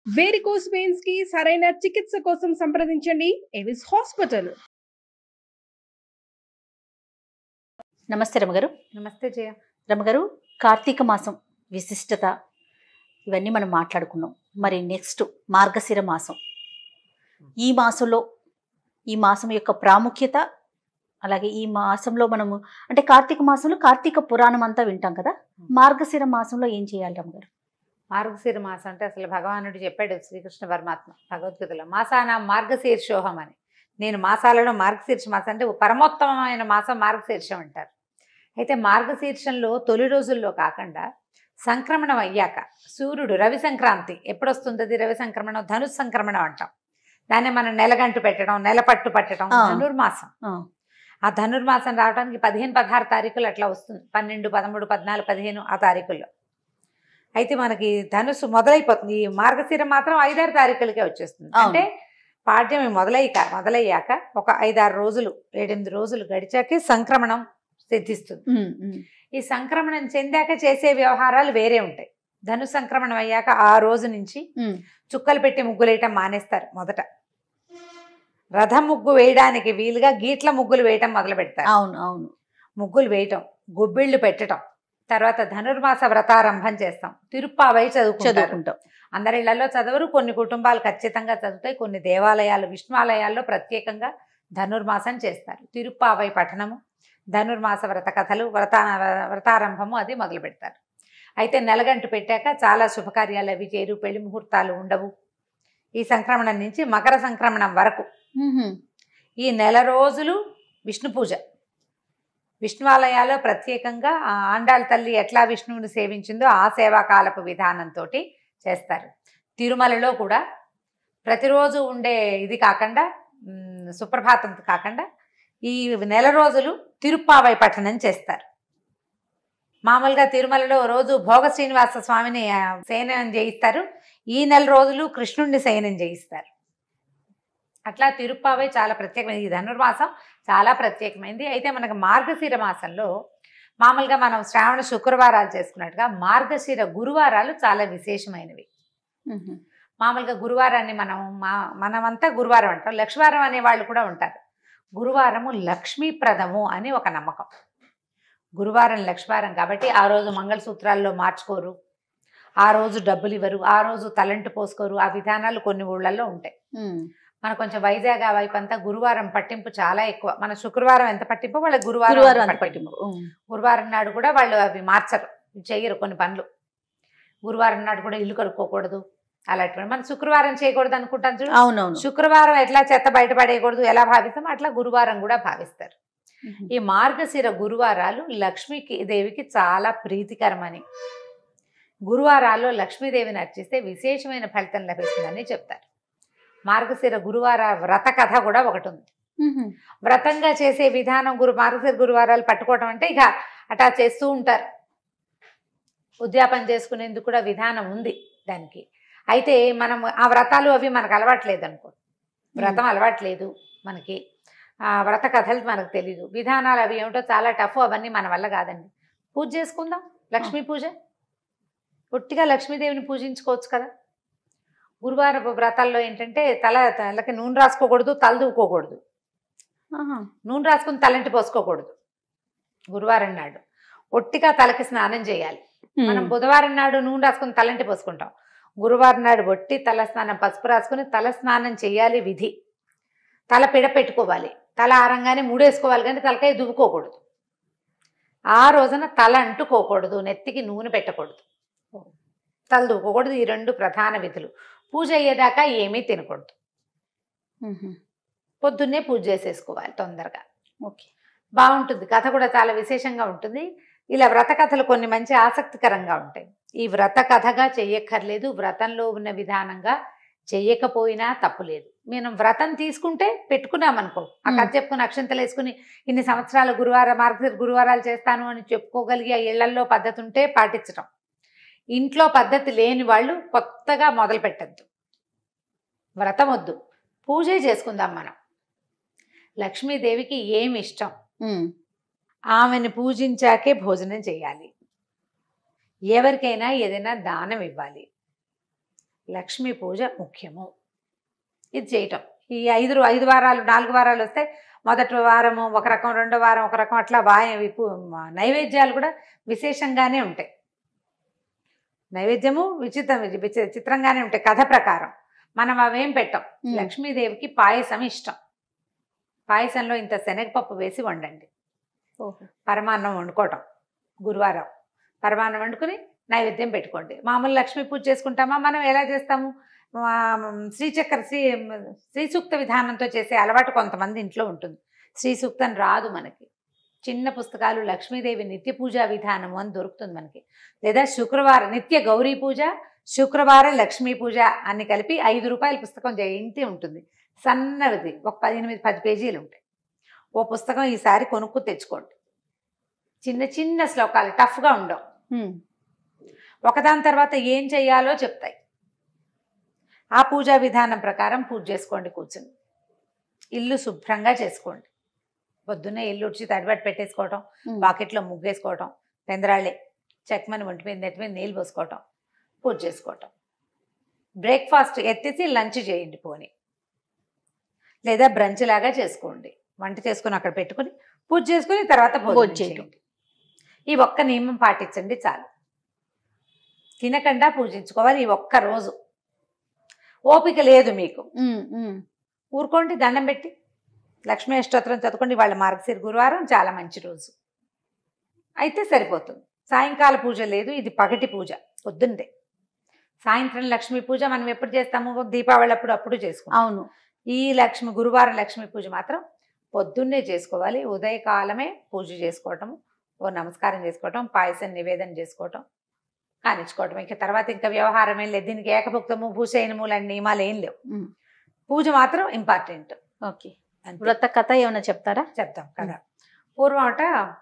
Varicose veins కి సరైన చికిత్స కోసం సంప్రదించండి ఎవిస్ హాస్పిటల్ నమస్తే రమగారు నమస్తే జయ రమగారు కార్తీక మాసం విశిష్టత ఇవన్నీ మనం మాట్లాడుకున్నాం మరి నెక్స్ట్ మార్గశిర మాసం ఈ మాసంలో ఈ మాసం యొక్క ప్రాముఖ్యత అలాగే ఈ మాసంలో మనము అంటే కార్తీక మాసంలో కార్తీక పురాణం అంతా వింటాం కదా మార్గశిర మాసంలో ఏం చేయాలి రమగారు మార్గశీర మాసం అంటే అసలు భగవానుడు చెప్పాడు శ్రీకృష్ణ పరమాత్మ భగవద్గీతలో మాసాన మార్గశీర్షోహం అని నేను మాసాలలో మార్గశీర్ష మాసం అంటే పరమోత్తమమైన మాసం మార్గశీర్షం అంటారు అయితే మార్గశీర్షంలో తొలి రోజుల్లో కాకుండా సంక్రమణం అయ్యాక సూర్యుడు రవి సంక్రాంతి ఎప్పుడు వస్తుంది అది రవి సంక్రమణం ధనుస్ సంక్రమణం అంటాం దాన్ని మనం నెలగంటు పెట్టడం నెల పట్టు పట్టడం ఆ. ధనుర్మాసం ఆ. ఆ ధనుర్మాసం రావడానికి పదిహేను పదహారు తారీఖులు అట్లా వస్తుంది పన్నెండు పదమూడు పద్నాలుగు పదిహేను ఆ తారీఖుల్లో అయితే మనకి ధనుసు మొదలైపోతుంది ఈ మార్గశిర మాత్రం ఐదారు తారీఖులకే వచ్చేస్తుంది అవును. అంటే పాడ్యమి మొదలయ్యాక మొదలయ్యాక ఒక ఐదారు రోజులు ఏడెనిమిది రోజులు గడిచాకే సంక్రమణం సిద్ధిస్తుంది ఉమ్, ఉమ్. ఈ సంక్రమణం చెందాక చేసే వ్యవహారాలు వేరే ఉంటాయి ధను సంక్రమణం అయ్యాక ఆ రోజు నుంచి ఉమ్. చుక్కలు పెట్టి ముగ్గులేయటం మానేస్తారు మొదట రథం ముగ్గు వేయడానికి వీలుగా గీట్ల ముగ్గులు వేయటం మొదలు పెడతారు అవును అవును ముగ్గులు వేయటం గొబ్బిళ్ళు పెట్టడం తర్వాత ధనుర్మాస వ్రతారంభం చేస్తాం తిరుప్పావై చదువుకుంటారు చదువుకుంటాం అందరి ఇళ్లలో చదవరు కొన్ని కుటుంబాలు ఖచ్చితంగా చదువుతాయి కొన్ని దేవాలయాలు విష్ణువాలయాల్లో ప్రత్యేకంగా ధనుర్మాసం చేస్తారు తిరుప్పావై పఠనము ధనుర్మాస వ్రత కథలు వ్రత వ్రతారంభము అది మొదలు పెడతారు అయితే నెలగంటు పెట్టాక చాలా శుభకార్యాలు అవి చేరు పెళ్లి ముహూర్తాలు ఉండవు ఈ సంక్రమణం నుంచి మకర సంక్రమణం వరకు ఉహుం. ఈ నెల రోజులు విష్ణు పూజ విష్ణువాలయాల్లో ప్రత్యేకంగా ఆ ఆండాళ్ళ తల్లి ఎట్లా విష్ణువుని సేవించిందో ఆ సేవాకాలపు విధానంతో చేస్తారు తిరుమలలో కూడా ప్రతిరోజు ఉండే ఇది కాకుండా మ్, సుప్రభాతం కాకుండా ఈ నెల రోజులు తిరుప్పావై పఠనం చేస్తారు మామూలుగా తిరుమలలో రోజు భోగ శ్రీనివాస స్వామిని ఆ, శయనం చేయిస్తారు ఈ నెల రోజులు కృష్ణుణ్ణి శయనం చేయిస్తారు అట్లా తిరుప్పావై చాలా ప్రత్యేకమైనది ఈ ధనుర్మాసం చాలా ప్రత్యేకమైనది అయితే మనకు మార్గశిర మాసంలో మామూలుగా మనం శ్రావణ శుక్రవారాలు చేసుకున్నట్టుగా మార్గశిర గురువారాలు చాలా విశేషమైనవి ఉహుం. మామూలుగా గురువారాన్ని మనం మా మనమంతా గురువారం అంటాం లక్ష్మీవారం అనే వాళ్ళు కూడా ఉంటారు గురువారము లక్ష్మీప్రదము అని ఒక నమ్మకం గురువారం లక్ష్మీవారం కాబట్టి ఆ రోజు మంగళసూత్రాల్లో మార్చుకోరు ఆ రోజు డబ్బులు ఇవ్వరు ఆ రోజు తలంటు పోసుకోరు ఆ విధానాలు కొన్ని ఊళ్ళల్లో ఉంటాయి ఉమ్. మన కొంచెం వైజాగ్ ఆ వైపు అంతా గురువారం పట్టింపు చాలా ఎక్కువ మన శుక్రవారం ఎంత పట్టింపు వాళ్ళ గురువారం గురువారం అంత అంత పట్టింపు పట్టింపు ఉమ్. గురువారం నాడు కూడా వాళ్ళు అవి మార్చరు చెయ్యరు కొన్ని పనులు గురువారం నాడు కూడా ఇల్లు కడుక్కోకూడదు అలాంటివి మనం శుక్రవారం చేయకూడదు అనుకుంటాం చూడు అవునవును శుక్రవారం ఎట్లా చెత్త బయటపడేయకూడదు ఎలా భావిస్తాం అట్లా గురువారం కూడా భావిస్తారు ఉహుం. ఈ మార్గశిర గురువారాలు లక్ష్మీకి దేవికి చాలా ప్రీతికరమని గురువారాల్లో లక్ష్మీదేవిని అర్చిస్తే విశేషమైన ఫలితం లభిస్తుందని చెప్తారు మార్గశిర గురువార వ్రత కథ కూడా ఒకటి ఉంది ఉహుం. వ్రతంగా చేసే విధానం గురు మార్గశిర గురువారాలు పట్టుకోవటం అంటే ఇక అటా చేస్తూ ఉంటారు ఉద్యాపన చేసుకునేందుకు కూడా విధానం ఉంది దానికి అయితే మనం ఆ వ్రతాలు అవి మనకు అలవాట్లేదు అనుకో వ్రతం అలవాట్లేదు మనకి ఆ వ్రత కథలు మనకు తెలీదు విధానాలు అవి ఏమిటో చాలా టఫ్ అవన్నీ మన వల్ల కాదండి పూజ చేసుకుందాం లక్ష్మీ పూజ పొట్టిగా లక్ష్మీదేవిని పూజించుకోవచ్చు కదా గురువారం వ్రతాల్లో ఏంటంటే తల తలకి నూనె రాసుకోకూడదు తల దూకోకూడదు ఆహా. నూనె రాసుకుని తలంటి పోసుకోకూడదు గురువారం నాడు ఒట్టిగా తలకి స్నానం చేయాలి మనం ఉమ్. బుధవారం నాడు నూనె రాసుకుని తలంటి పోసుకుంటాం గురువారం నాడు ఒట్టి తల స్నానం పసుపు రాసుకుని తల స్నానం చేయాలి విధి తల పిడ పెట్టుకోవాలి తల ఆరంగానే మూడేసుకోవాలి కానీ తలకాయ దువ్వుకోకూడదు ఆ రోజున తల అంటుకోకూడదు నెత్తికి నూనె పెట్టకూడదు తల దువ్వుకోకూడదు ఈ రెండు ప్రధాన విధులు పూజ అయ్యేదాకా ఏమీ తినకూడదు ఉహుం. పొద్దున్నే పూజ చేసేసుకోవాలి తొందరగా ఓకే బాగుంటుంది కథ కూడా చాలా విశేషంగా ఉంటుంది ఇలా వ్రత కథలు కొన్ని మంచి ఆసక్తికరంగా ఉంటాయి ఈ వ్రత కథగా చెయ్యక్కర్లేదు వ్రతంలో ఉన్న విధానంగా చెయ్యకపోయినా తప్పులేదు మనం వ్రతం తీసుకుంటే పెట్టుకున్నామనుకో ఆ కథ మ్. చెప్పుకుని అక్షంతలు వేసుకుని ఇన్ని సంవత్సరాలు గురువారం మార్గశిర గురువారాలు చేస్తాను అని చెప్పుకోగలిగి ఆ ఇళ్లల్లో పద్ధతి ఉంటే పాటించడం ఇంట్లో పద్ధతి లేని వాళ్ళు కొత్తగా మొదలు పెట్టద్దు వ్రతం వద్దు పూజే చేసుకుందాం మనం లక్ష్మీదేవికి ఏమి ఇష్టం ఉమ్. ఆమెను పూజించాకే భోజనం చేయాలి ఎవరికైనా ఏదైనా దానం ఇవ్వాలి లక్ష్మీ పూజ ముఖ్యము ఇది చేయటం ఈ ఐదు రో- ఐదు వారాలు నాలుగు వారాలు వస్తే మొదటి వారము ఒక రకం రెండో వారం ఒక రకం అట్లా వాయ విపు- నైవేద్యాలు కూడా విశేషంగానే ఉంటాయి నైవేద్యము విచిత్రం విచి- చిత్రంగానే ఉంటాయి కథ ప్రకారం మనం అవేం పెట్టం ఉమ్. లక్ష్మీదేవికి పాయసం ఇష్టం పాయసంలో ఇంత శనగపప్పు వేసి వండండి ఓహో. పరమాన్నం వండుకోవటం గురువారం పరమాన్నం వండుకుని నైవేద్యం పెట్టుకోండి మామూలు లక్ష్మీ పూజ చేసుకుంటామా మనం ఎలా చేస్తాము ఆ, శ్రీచక్ర శ్రీ శ్రీ సూక్త విధానంతో చేసే అలవాటు కొంతమంది ఇంట్లో ఉంటుంది శ్రీ సూక్తం రాదు మనకి చిన్న పుస్తకాలు లక్ష్మీదేవి నిత్య పూజా విధానము అని దొరుకుతుంది మనకి లేదా శుక్రవారం నిత్య గౌరీ పూజ శుక్రవారం లక్ష్మీ పూజ అన్ని కలిపి ఐదు రూపాయల పుస్తకం జయంతి ఉంటుంది సన్నది ఒక పదిహేను పది పేజీలు ఉంటాయి ఓ పుస్తకం ఈసారి కొనుక్కు తెచ్చుకోండి చిన్న చిన్న శ్లోకాలు టఫ్గా ఉండవు ఉమ్. ఒకదాని తర్వాత ఏం చెయ్యాలో చెప్తాయి ఆ పూజా విధానం ప్రకారం పూజ చేసుకోండి కూర్చుని ఇల్లు శుభ్రంగా చేసుకోండి పొద్దున్నే ఇల్లు ఉడిచి తడిబట్టి పెట్టేసుకోవటం ఉమ్. బాకెట్లో ముగ్గేసుకోవటం పెందరాళ్ళే చెక్కమని ఒంటి మీద నెత్తి మీద నీళ్ళు పోసుకోవటం పూజ చేసుకోవటం బ్రేక్ఫాస్ట్ ఎత్తేసి లంచ్ చేయండి పోని లేదా బ్రంచ్ లాగా చేసుకోండి వంట చేసుకుని అక్కడ పెట్టుకుని పూజ చేసుకుని తర్వాత భోజనం భోజనం చేయటం. చేయండి ఈ ఒక్క నియమం పాటించండి చాలు తినకుండా పూజించుకోవాలి ఈ ఒక్క రోజు ఓపిక లేదు మీకు ఉమ్, ఉమ్. ఊరుకోండి దండం పెట్టి లక్ష్మీ అష్టోత్తరం చదువుకోండి వాళ్ళ మార్గశిర గురువారం చాలా మంచి రోజు అయితే సరిపోతుంది సాయంకాల పూజ లేదు ఇది పగటి పూజ పొద్దున్నే సాయంత్రం లక్ష్మీ పూజ మనం ఎప్పుడు చేస్తాము దీపావళి అప్పుడు అప్పుడు చేసుకుంటాం అవును ఈ లక్ష్మి గురువారం లక్ష్మీ పూజ మాత్రం పొద్దున్నే చేసుకోవాలి ఉదయకాలమే పూజ చేసుకోవటం ఓ నమస్కారం చేసుకోవటం పాయసం నివేదన చేసుకోవటం కానిచ్చుకోవటం ఇక తర్వాత ఇంకా వ్యవహారం ఏం లేదు దీనికి ఏకభుక్తము భూషయనము లాంటి నియమాలు ఏం లేవు ఉమ్. పూజ మాత్రం ఇంపార్టెంట్ ఓకే వ్రత కథ ఏమైనా చెప్తారా చెప్తాం కదా పూర్వం అట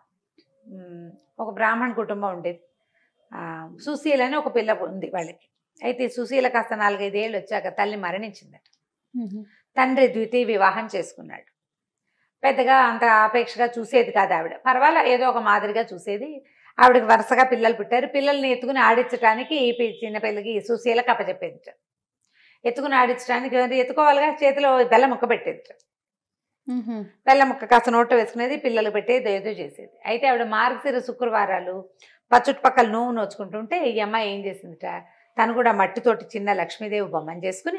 ఉమ్, ఒక బ్రాహ్మణ కుటుంబం ఉండేది ఆ, సుశీల అని ఒక పిల్ల ఉంది వాళ్ళకి అయితే ఈ సుశీల కాస్త నాలుగైదేళ్ళు వచ్చాక తల్లి మరణించిందట తండ్రి ద్వితీయ వివాహం చేసుకున్నాడు పెద్దగా అంత ఆపేక్షగా చూసేది కాదు ఆవిడ పర్వాలే ఏదో ఒక మాదిరిగా చూసేది ఆవిడకి వరుసగా పిల్లలు పుట్టారు పిల్లల్ని ఎత్తుకుని ఆడించడానికి ఈ పి- చిన్న పిల్లకి ఈ సుశీలకు అప్పచెప్పేది ఎత్తుకుని ఆడించడానికి ఎవరు ఎత్తుకోవాలిగా చేతిలో బెల్ల ముక్క పెట్టేది ఉహు. బెల్లం ముక్క కాస్త నోట వేసుకునేది పిల్లలు పెట్టేది ఏదో చేసేది అయితే ఆవిడ మార్గశిర శుక్రవారాలు పచ్చుట్టుపక్కల నువ్వు నోచుకుంటుంటే ఈ అమ్మాయి ఏం చేసిందిట తను కూడా మట్టితోటి చిన్న లక్ష్మీదేవి బొమ్మని చేసుకుని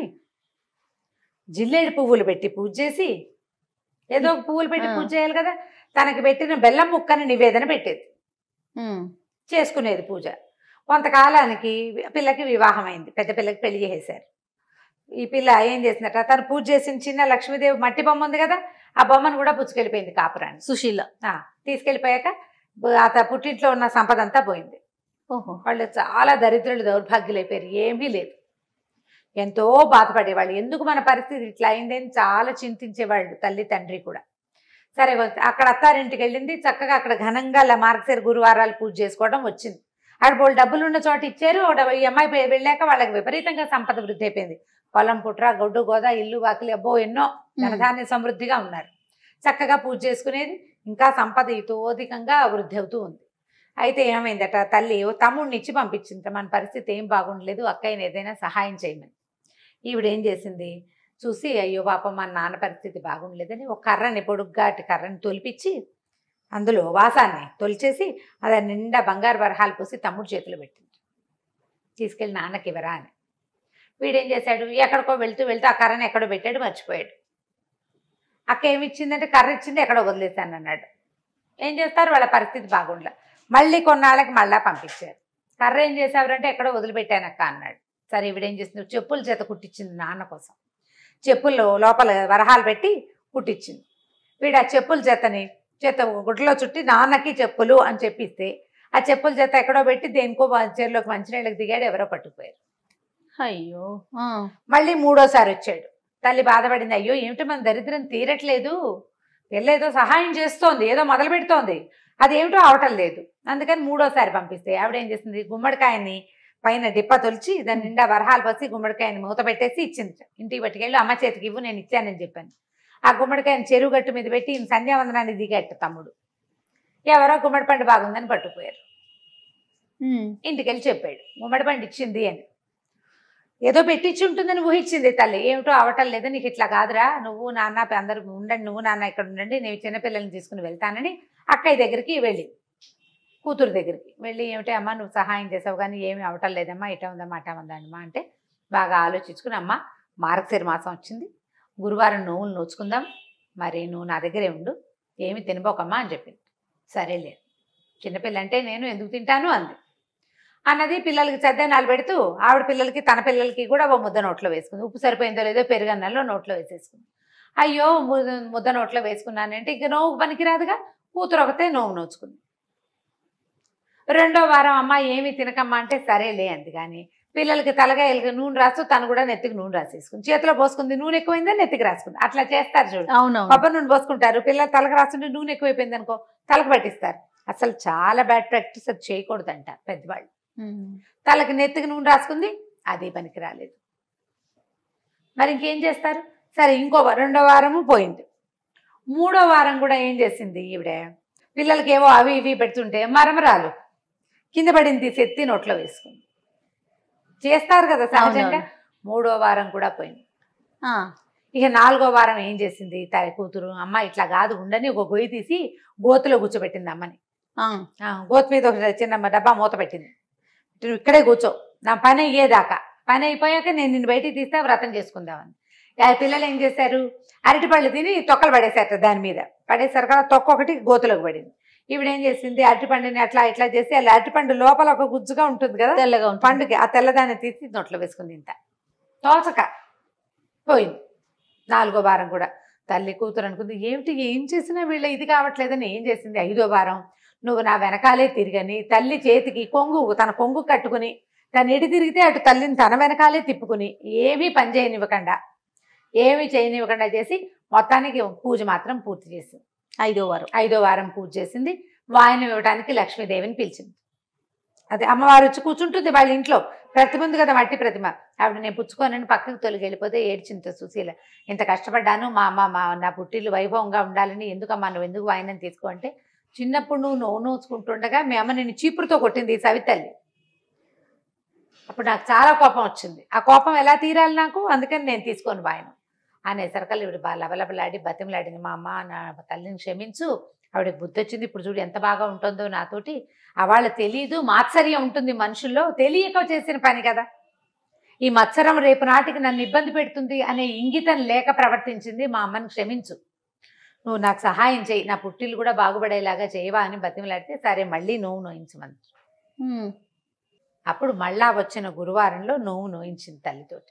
జిల్లేడు పువ్వులు పెట్టి పూజ చేసి ఏదో ఒక పువ్వులు పెట్టి ఆ. పూజ చేయాలి కదా తనకి పెట్టిన బెల్లం ముక్కని నివేదన పెట్టేది ఉమ్. చేసుకునేది పూజ కొంతకాలానికి పిల్లకి వివాహం అయింది పెద్ద పిల్లకి పెళ్లి చేసేశారు ఈ పిల్ల ఏం చేసిందట తను పూజ చేసిన చిన్న లక్ష్మీదేవి మట్టి బొమ్మ ఉంది కదా ఆ బొమ్మను కూడా పుచ్చుకెళ్ళిపోయింది కాపురాన్ని సుశీల ఆ, తీసుకెళ్ళిపోయాక బ- ఆ త- పుట్టింట్లో ఉన్న సంపద అంతా పోయింది ఓహో వాళ్ళు చాలా దరిద్రులు దౌర్భాగ్యులు అయిపోయారు ఏమీ లేదు ఎంతో బాధపడేవాళ్ళు ఎందుకు మన పరిస్థితి ఇట్లా అయిందని చాలా చింతించేవాళ్ళు తల్లి తండ్రి కూడా సరే వస్తే అక్కడ అత్తారింటికి వెళ్ళింది చక్కగా అక్కడ ఘనంగా ల- మార్గశిర గురువారాలు పూజ చేసుకోవడం వచ్చింది అక్కడ వాళ్ళు డబ్బులు ఉన్న చోట ఇచ్చారు ఓ డబ్బు- ఈ అమ్మాయి పోయి- వెళ్ళాక వాళ్ళకి విపరీతంగా సంపద వృద్ధి అయిపోయింది పొలం పుట్ర గొడ్డు గోద ఇల్లు వాకిలి అబ్బో ఎన్నో ధనధాన్య సమృద్ధిగా ఉన్నారు చక్కగా పూజ చేసుకునేది ఇంకా సంపద ఇతోధికంగా వృద్ధి అవుతూ ఉంది అయితే ఏమైందట తల్లి ఓ తమ్ముడిని ఇచ్చి పంపించింది మన పరిస్థితి ఏం బాగుండలేదు అక్కయ్యని ఏదైనా సహాయం చేయమని ఈవిడ ఏం చేసింది చూసి అయ్యో పాపం మా నాన్న పరిస్థితి బాగుండలేదని ఒక కర్రని పొడుగ్గాటి కర్రని తొలిపించి అందులో వాసాన్ని తొలిచేసి అది నిండా బంగారు వరహాలు పోసి తమ్ముడు చేతిలో పెట్టింది తీసుకెళ్ళి నాన్నకి ఇవ్వరా అని వీడేం చేశాడు ఎక్కడికో వెళ్తూ వెళ్తూ ఆ కర్రని ఎక్కడో పెట్టాడు మర్చిపోయాడు అక్క ఏమి ఇచ్చిందంటే కర్ర ఇచ్చింది ఎక్కడో వదిలేశాను అన్నాడు ఏం చేస్తారు వాళ్ళ పరిస్థితి బాగుండలే మళ్ళీ కొన్నాళ్ళకి మళ్ళా పంపించారు కర్ర ఏం చేసావురంటే ఎక్కడో వదిలిపెట్టానక్క అన్నాడు సరే ఈవిడేం చేసింది చెప్పుల చేత కుట్టించింది నాన్న కోసం చెప్పుల్లో లోపల వరహాలు పెట్టి కుట్టించింది వీడు ఆ చెప్పుల చేతని చేత గుడ్లో చుట్టి నాన్నకి చెప్పులు అని చెప్పిస్తే ఆ చెప్పుల చేత ఎక్కడో పెట్టి దేనికో చెరులోకి మంచినీళ్ళకి దిగాడు ఎవరో పట్టుకుపోయారు అయ్యో ఆ. మళ్ళీ మూడోసారి వచ్చాడు తల్లి బాధపడింది అయ్యో ఏమిటి మన దరిద్రం తీరట్లేదు పిల్ల ఏదో సహాయం చేస్తోంది ఏదో మొదలు పెడుతోంది అదేమిటో అవటం లేదు అందుకని మూడోసారి పంపిస్తే ఆవిడ ఏం చేసింది గుమ్మడికాయని పైన డిప్ప తొలిచి దాని నిండా వరహాలు పోసి గుమ్మడికాయని మూత పెట్టేసి ఇచ్చింది ఇంటికి పట్టుకెళ్ళి అమ్మ చేతికి ఇవ్వు నేను ఇచ్చానని చెప్పాను ఆ గుమ్మడికాయని చెరువు గట్టు మీద పెట్టి ఈయన సంధ్యావందనాన్ని దిగట్టు తమ్ముడు ఎవరో గుమ్మడి పండు బాగుందని పట్టుకుపోయారు ఉమ్. ఇంటికి వెళ్ళి చెప్పాడు గుమ్మడి పండు ఇచ్చింది అని ఏదో పెట్టించి ఉంటుందని ఊహించింది తల్లి ఏమిటో అవటం లేదు నీకు ఇట్లా కాదురా నువ్వు నాన్న అందరు ఉండండి నువ్వు నాన్న ఇక్కడ ఉండండి నేను చిన్నపిల్లల్ని తీసుకుని వెళ్తానని అక్కయ్య దగ్గరికి వెళ్ళి కూతురు దగ్గరికి వెళ్ళి ఏమిటి అమ్మా నువ్వు సహాయం చేసావు కానీ ఏమి అవటం లేదమ్మా ఇట ఉందమ్మా అట ఉందమ్మా అంటే బాగా ఆలోచించుకుని అమ్మ మార్గశిర మాసం వచ్చింది గురువారం నువ్వులు నోచుకుందాం మరి నువ్వు నా దగ్గరే ఉండు ఏమి తినబోకమ్మా అని చెప్పింది సరేలే చిన్నపిల్ల అంటే నేను ఎందుకు తింటాను అంది అన్నది పిల్లలకి చద్దనాలు పెడుతూ ఆవిడ పిల్లలకి తన పిల్లలకి కూడా ఓ ముద్ద నోట్లో వేసుకుంది ఉప్పు సరిపోయిందో లేదో పెరుగన్నలో నోట్లో వేసేసుకుంది అయ్యో ముద్ద ముద్ద నోట్లో వేసుకున్నానంటే ఇంక నోవు పనికిరాదుగా కూతురు ఒకతే నోవు నోచుకుంది రెండో వారం అమ్మ ఏమి తినకమ్మా అంటే సరేలే అంది కానీ పిల్లలకి తలగాయలకి నూనె రాస్తూ తను కూడా నెత్తికి నూనె రాసేసుకుంది చేతిలో పోసుకుంది నూనె ఎక్కువైందని నెత్తికి రాసుకుంది అట్లా చేస్తారు చూడు అవునవును కొబ్బరి నూనె పోసుకుంటారు పిల్లలు తలకు రాస్తుంటే నూనె ఎక్కువైపోయింది అనుకో తలకు పట్టిస్తారు అసలు చాలా బ్యాడ్ ప్రాక్టీస్ అది చేయకూడదంట పెద్దవాళ్ళు ఉమ్. తలకి నెత్తికి నూనె రాసుకుంది అది పనికి రాలేదు మరి ఇంకేం చేస్తారు సరే ఇంకో వా- రెండో వారము పోయింది మూడో వారం కూడా ఏం చేసింది ఈవిడ పిల్లలకి ఏవో అవి ఇవి పెడుతుంటే మరమరాలు కింద పడింది తీసి ఎత్తి నోట్లో వేసుకుంది చేస్తారు కదా సహజంగా అవునవును. మూడో వారం కూడా పోయింది ఆ, ఇక నాలుగో వారం ఏం చేసింది తన కూతురు అమ్మ ఇట్లా కాదు ఉండని ఒక గొయ్యి తీసి గోతులో కూర్చోబెట్టింది అమ్మని ఆ, ఆ, గోతు మీద ఒక చిన్న డబ్బా మూత పెట్టింది నువ్వు ఇక్కడే కూర్చో నా పని అయ్యేదాకా పని అయిపోయాక నేను నిన్ను బయటికి తీస్తే వ్రతం చేసుకుందామని ఆ పిల్లలు ఏం చేశారు అరటిపళ్ళు తిని తొక్కలు పడేశారట దాని మీద పడేశారు కదా తొక్క ఒకటి గోతులోకి పడింది ఈవిడ ఏం చేసింది అరటిపండుని అట్లా ఇట్లా చేసి అలా అరటిపండు లోపల ఒక గుజ్జుగా ఉంటుంది కదా తెల్లగా ఉంటుంది పండుగ ఆ తెల్లదాన్ని తీసి నోట్లో వేసుకుంది ఇంత తోచక పోయింది నాలుగో వారం కూడా తల్లి కూతురు అనుకుంది ఏమిటి ఏం చేసినా వీళ్ళ ఇది కావట్లేదని ఏం చేసింది ఐదో వారం నువ్వు నా వెనకాలే తిరిగని తల్లి చేతికి కొంగు తన కొంగు కట్టుకుని తను ఎటు తిరిగితే అటు తల్లిని తన వెనకాలే తిప్పుకుని ఏమీ పని చేయనివ్వకుండా ఏమీ చేయనివ్వకుండా చేసి మొత్తానికి పూజ మాత్రం పూర్తి చేసింది ఐదో వారం ఐదో వారం పూజ చేసింది వాయనం ఇవ్వడానికి లక్ష్మీదేవిని పిలిచింది అదే అమ్మవారు వచ్చి కూర్చుంటుంది వాళ్ళ ఇంట్లో ప్రతిమ ఉంది కదా మట్టి ప్రతిమ ఆవిడ నేను పుచ్చుకోనని పక్కకు తొలగి వెళ్ళిపోతే ఏడ్చింత సుశీల ఇంత కష్టపడ్డాను మా అమ్మ మా నా పుట్టిల్లు వైభవంగా ఉండాలని ఎందుకమ్మా నువ్వు ఎందుకు వాయనం తీసుకో అంటే చిన్నప్పుడు నువ్వు నోవు నోచుకుంటుండగా మీ అమ్మ నేను చీపురుతో కొట్టింది ఈ సవితల్లి అప్పుడు నాకు చాలా కోపం వచ్చింది ఆ కోపం ఎలా తీరాలి నాకు అందుకని నేను తీసుకోను వాయనం అనేసరికల్ ఇవిడ బాగా లబలబలాడి బతిమలాడింది మా అమ్మ నా తల్లిని క్షమించు ఆవిడకి బుద్ధి వచ్చింది ఇప్పుడు చూడు ఎంత బాగా ఉంటుందో నాతోటి ఆ వాళ్ళ తెలీదు మాత్సర్యం ఉంటుంది మనుషుల్లో తెలియక చేసిన పని కదా ఈ మత్సరం రేపు నాటికి నన్ను ఇబ్బంది పెడుతుంది అనే ఇంగితం లేక ప్రవర్తించింది మా అమ్మని క్షమించు నువ్వు నాకు సహాయం చేయి నా పుట్టిల్లు కూడా బాగుపడేలాగా చేయవా అని బతిమలాడితే సరే మళ్ళీ నువ్వు నోయించమని ఉమ్. అప్పుడు మళ్ళా వచ్చిన గురువారంలో నువ్వు నోయించింది తల్లితోటి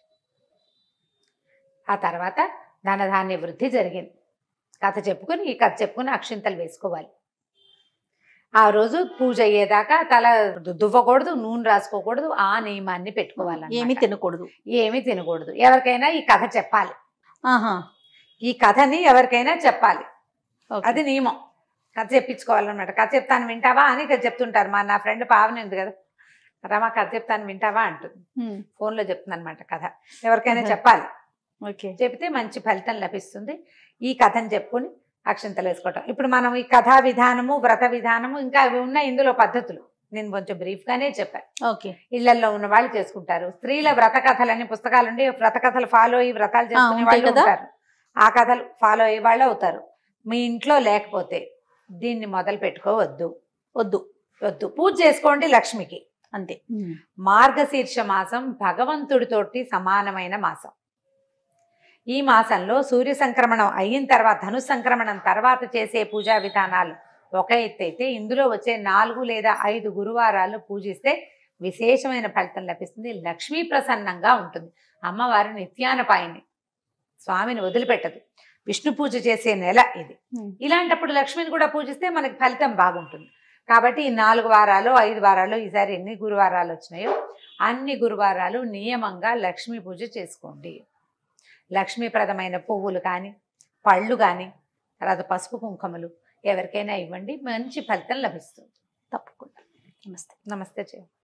ఆ తర్వాత ధనధాన్య వృద్ధి జరిగింది కథ చెప్పుకొని ఈ కథ చెప్పుకొని అక్షింతలు వేసుకోవాలి ఆ రోజు పూజ అయ్యేదాకా తల దు- దువ్వకూడదు నూనె రాసుకోకూడదు ఆ నియమాన్ని పెట్టుకోవాలి ఏమీ తినకూడదు ఏమీ తినకూడదు ఎవరికైనా ఈ కథ చెప్పాలి ఆహా ఈ కథని ఎవరికైనా చెప్పాలి ఓకే. అది నియమం కథ చెప్పించుకోవాలన్నమాట కథ చెప్తాను వింటావా అని ఇక్కడ చెప్తుంటారు మా నా ఫ్రెండ్ పావని ఉంది కదా రమా కథ చెప్తాను వింటావా అంటుంది ఉమ్. ఫోన్లో చెప్తుంది అనమాట కథ ఎవరికైనా ఆహా. చెప్పాలి ఓకే చెప్తే మంచి ఫలితం లభిస్తుంది ఈ కథను చెప్పుకొని అక్షంతలు వేసుకోవటం ఇప్పుడు మనం ఈ కథా విధానము వ్రత విధానము ఇంకా అవి ఉన్నాయి ఇందులో పద్ధతులు నేను కొంచెం బ్రీఫ్గానే చెప్పాను ఓకే ఇళ్లలో ఉన్న వాళ్ళు చేసుకుంటారు స్త్రీల వ్రత కథలని పుస్తకాలు ఉండి వ్రత కథలు ఫాలో అయ్యి వ్రతాలు చేసుకునే ఉంటాయి వాళ్ళు కదా. ఉంటారు ఆ కథలు ఫాలో అయ్యే వాళ్ళు అవుతారు మీ ఇంట్లో లేకపోతే దీన్ని మొదలు పెట్టుకోవద్దు వద్దు వద్దు పూజ చేసుకోండి లక్ష్మికి అంతే మార్గశీర్ష మాసం భగవంతుడితోటి సమానమైన మాసం ఈ మాసంలో సూర్య సంక్రమణం అయిన తర్వాత ధను సంక్రమణం తర్వాత చేసే పూజా విధానాలు ఒక ఎత్తు అయితే ఇందులో వచ్చే నాలుగు లేదా ఐదు గురువారాలు పూజిస్తే విశేషమైన ఫలితం లభిస్తుంది లక్ష్మీ ప్రసన్నంగా ఉంటుంది అమ్మవారు నిత్యానపాయిని స్వామిని వదిలిపెట్టదు విష్ణు పూజ చేసే నెల ఇది ఉమ్. ఇలాంటప్పుడు లక్ష్మిని కూడా పూజిస్తే మనకి ఫలితం బాగుంటుంది కాబట్టి ఈ నాలుగు వారాలు ఐదు వారాలు ఈసారి ఎన్ని గురువారాలు వచ్చినాయో అన్ని గురువారాలు నియమంగా లక్ష్మీ పూజ చేసుకోండి లక్ష్మీప్రదమైన పువ్వులు కానీ పళ్ళు కానీ తర్వాత పసుపు కుంకుమలు ఎవరికైనా ఇవ్వండి మంచి ఫలితం లభిస్తుంది తప్పకుండా నమస్తే నమస్తే చేయండి